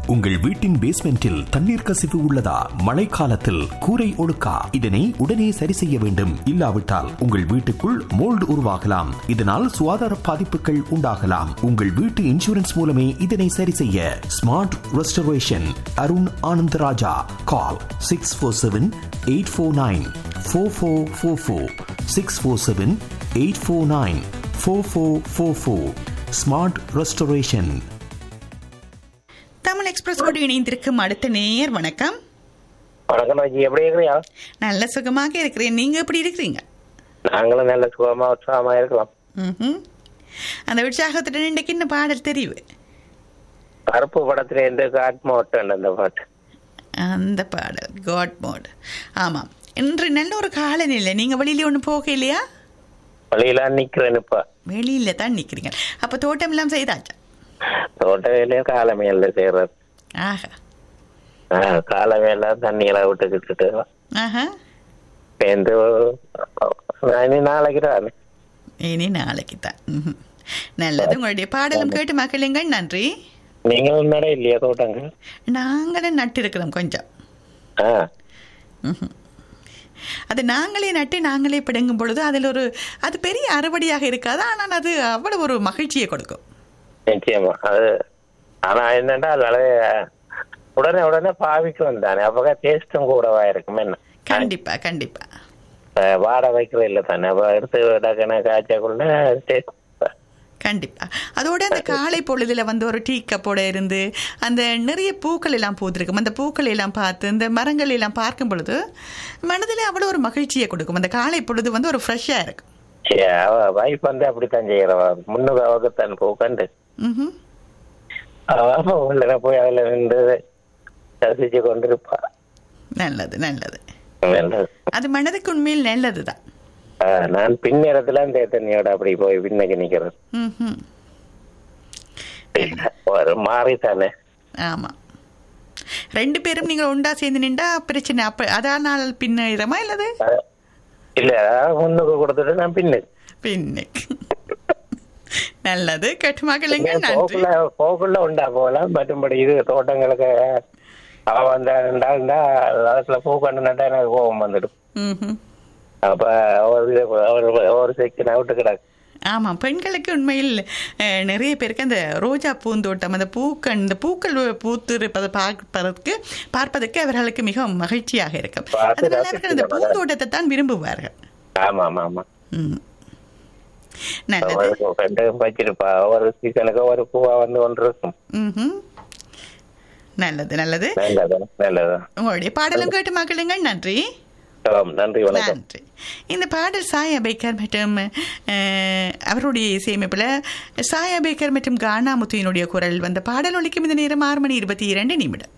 உங்கள் வீட்டின் பேஸ்மெண்டில் தண்ணீர் கசிவு உள்ளதா மழைக்காலத்தில் கூரை ஒழுக்கா இதனை உடனே சரி செய்ய வேண்டும் இல்லாவிட்டால் உங்கள் வீட்டுக்குள் மோல்டு உருவாகலாம் இதனால் சுகாதார பாதிப்புகள் உண்டாகலாம் உங்கள் வீட்டு இன்சூரன்ஸ் மூலமே இதனை சரி செய்ய smart restoration Arun Anandaraja call six four seven eight four nine four four four four six four seven eight four nine four four four four smart restoration Tamil எக்ஸ்பிரஸோடு இணைந்திருக்கும் அடுத்த நேயர் வணக்கம் வணக்கம் ராஜி எப்படி இருக்கிறியா நல்ல சுகமாக இருக்கிறேன் நீங்க எப்படி இருக்கிறீங்க நாங்களும் நல்ல சுகமா உற்சாகமா இருக்கலாம் ம்ஹும். அந்த உற்சாகத்துடன் இன்றைக்கு என்ன பாடல் தெரிவு கருப்பு படத்துல இருந்து காட்மோட்டன் அந்த பாட்டு அந்த பாடல் காட் மோட் ஆமாம் இன்று நல்ல ஒரு காலநிலை நீங்க வெளியில ஒன்று போக இல்லையா வழியில நிக்கிறேன் இப்ப வெளியில தான் நிக்கிறீங்க அப்ப தோட்டம் எல்லாம் செய்தாச்சா தோட்ட வேலையும் கால மேல செய்யறது ஆஹா ஆஹ், கால மேல தண்ணியில விட்டுக்கிட்டு ஆஹா சேர்ந்து இனி நாளைக்கு தான் இனி நாளைக்கு தான் ம்ஹும். நல்லது உங்களுடைய பாடலும் கேட்டு மக்களுங்கள் நன்றி நீங்களும் நட இல்லையா தோட்டங்கள் நாங்களும் நட்டிருக்கிறோம் கொஞ்சம் ஆஹ் ம்ஹும். அது நாங்களே நட்டு நாங்களே பிடுங்கும் பொழுது அதில் ஒரு அது பெரிய அறுவடையாக இருக்காது ஆனால் அது அவ்வளவு ஒரு மகிழ்ச்சியை கொடுக்கும் நிச்சயமா அது ஆனா என்னன்னா அதனால உடனே உடனே பாவிக்கு வந்தானே அப்ப டேஸ்டும் கூடவா இருக்கும் என்ன கண்டிப்பா கண்டிப்பா அஹ், வாட வைக்கிறது இல்லை தானே அப்ப எடுத்து டக்குன்னு காய்ச்சக்குள்ள டேஸ்ட் கண்டிப்பா அதோட அந்த காலை பொழுதுல வந்து ஒரு டீ கப்போட இருந்து அந்த நிறைய பூக்கள் எல்லாம் பூத்திருக்கும் அந்த பூக்களை எல்லாம் பார்த்து இந்த மரங்கள் எல்லாம் பார்க்கும் பொழுது மனதில் அவ்வளோ ஒரு மகிழ்ச்சியை கொடுக்கும் அந்த காலை பொழுது வந்து ஒரு ஃப்ரெஷ்ஷாக இருக்கும் வைஃப் வந்து அப்படித்தான் செய்யறவா முன்னுக்கு அவகத்தான் போக்கண்டு ம்ஹும். அவ உள்ள போய் அதுல நின்று ரசிச்சு கொண்டிருப்பா நல்லது நல்லது நல்லது. அது மனதுக்கு உண்மையில் நல்லது தான் ஆஹ், நான் பின்னேரத்துல அந்த தண்ணியோட அப்படி போய் பின்னுக்கு நிக்கிறது ம்ஹும். ஒரு மாறித்தானே ஆமா ரெண்டு பேரும் நீங்கள் ஒண்டா சேர்ந்து நின்றா பிரச்சனை அப்ப அதனால் பின்னிடமா இல்லது அஹ், இல்ல முன்னுக்கு கொடுத்துட்டு நான் பின்னுக்கு பின்னுக்கு நல்லது கட்டுமாக்கலைங்க நன்றி போக்குள்ள போக்குள்ள உண்டா போகலாம் மற்றும்படி இது தோட்டங்களுக்கு அவ வந்தா அதுல பூ கண்டு நட்டா எனக்கு கோபம் வந்துடும் ம்ஹும். அப்ப ஒரு ஒரு ஒரு செக்ஷன் அவுட்டு கிடக்கு ஆமாம் பெண்களுக்கு உண்மையில் அஹ், நிறைய பேருக்கு அந்த ரோஜா பூந்தோட்டம் அந்த பூக்கள் இந்த பூக்கள் பூத்திருப்பதை பார்ப்பதற்கு பார்ப்பதற்கு அவர்களுக்கு மிகவும் மகிழ்ச்சியாக இருக்கும் பார்த்து அதனால அவர்கள் அந்த ரசிக்கணும். பூந்தோட்டத்தை தான் விரும்புவார்கள் ஆமா ஆமா ஆமா ம். நல்லது ஒரு ரெண்டு வச்சிருப்பா ஒரு சீசனுக்கு ஒரு பூவா வந்து ஒன்று இருக்கும் ம்ஹும். நல்லது நல்லது நல்லது நல்லது உங்களுடைய பாடலும் கேட்டு மக்களுங்கள் நன்றி ஆம், நன்றி வணக்கம் நன்றி இந்த பாடல் சாயா பேக்கர் மற்றும் அஹ், அவருடைய இசையமைப்பில் சாயா பேக்கர் மற்றும் கானா முத்துவினுடைய குரல் வந்த பாடல் ஒலிக்கும் இந்த நேரம் ஆறு மணி இருபத்தி இரண்டு நிமிடம்